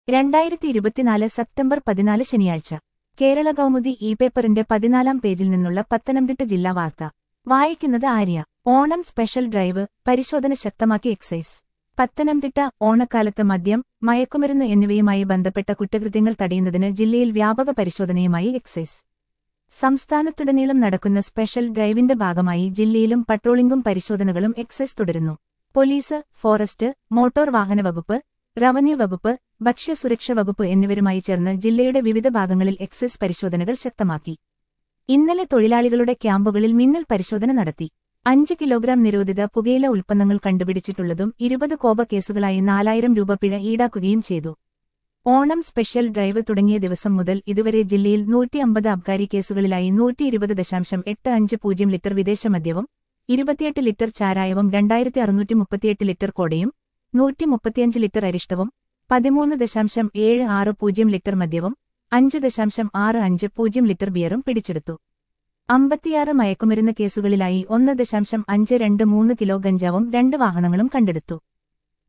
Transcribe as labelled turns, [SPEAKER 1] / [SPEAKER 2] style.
[SPEAKER 1] രണ്ടായിരത്തി ഇരുപത്തിനാല് സെപ്റ്റംബർ പതിനാല് ശനിയാഴ്ച കേരള കൗമുദി ഇ പേപ്പറിന്റെ പതിനാലാം പേജിൽ നിന്നുള്ള പത്തനംതിട്ട ജില്ലാ വാർത്ത വായിക്കുന്നത് ആര്യ ഓണം സ്പെഷ്യൽ ഡ്രൈവ് പരിശോധന ശക്തമാക്കി എക്സൈസ് പത്തനംതിട്ട ഓണക്കാലത്ത് മദ്യം മയക്കുമരുന്ന് എന്നിവയുമായി ബന്ധപ്പെട്ട കുറ്റകൃത്യങ്ങൾ തടയുന്നതിന് ജില്ലയിൽ വ്യാപക പരിശോധനയുമായി എക്സൈസ് സംസ്ഥാനത്തുടനീളം നടക്കുന്ന സ്പെഷ്യൽ ഡ്രൈവിന്റെ ഭാഗമായി ജില്ലയിലും പട്രോളിംഗും പരിശോധനകളും എക്സൈസ് തുടരുന്നു പോലീസ് ഫോറസ്റ്റ് മോട്ടോർ വാഹന വകുപ്പ് റവന്യൂ വകുപ്പ് ഭക്ഷ്യസുരക്ഷ വകുപ്പ് എന്നിവരുമായി ചേർന്ന് ജില്ലയുടെ വിവിധ ഭാഗങ്ങളിൽ എക്സൈസ് പരിശോധനകൾ ശക്തമാക്കി ഇന്നലെ തൊഴിലാളികളുടെ ക്യാമ്പുകളിൽ മിന്നൽ പരിശോധന നടത്തി അഞ്ച് കിലോഗ്രാം നിരോധിത പുകയില ഉൽപ്പന്നങ്ങൾ കണ്ടുപിടിച്ചിട്ടുള്ളതും ഇരുപത് കോപ കേസുകളായി നാലായിരം രൂപ പിഴ ഈടാക്കുകയും ചെയ്തു ഓണം സ്പെഷ്യൽ ഡ്രൈവ് തുടങ്ങിയ ദിവസം മുതൽ ഇതുവരെ ജില്ലയിൽ നൂറ്റി അമ്പത് അബ്കാരി കേസുകളിലായി നൂറ്റി ഇരുപത് ദശാംശം എട്ട് അഞ്ച് പൂജ്യം ലിറ്റർ വിദേശ മദ്യവും ഇരുപത്തിയെട്ട് ലിറ്റർ ചാരായവും രണ്ടായിരത്തി അറുന്നൂറ്റി മുപ്പത്തിയെട്ട് ലിറ്റർ കോടയും നൂറ്റി മുപ്പത്തിയഞ്ച് ലിറ്റർ അരിഷ്ടവും പതിമൂന്ന് ദശാംശം ഏഴ് ആറ് പൂജ്യം ലിറ്റർ മദ്യവും അഞ്ച് ദശാംശം ആറ് അഞ്ച് പൂജ്യം ലിറ്റർ ബിയറും പിടിച്ചെടുത്തു അമ്പത്തിയാറ് മയക്കുമരുന്ന് കേസുകളിലായി ഒന്ന് ദശാംശം അഞ്ച് രണ്ട് മൂന്ന് കിലോ ഗഞ്ചാവും രണ്ട് വാഹനങ്ങളും കണ്ടെടുത്തു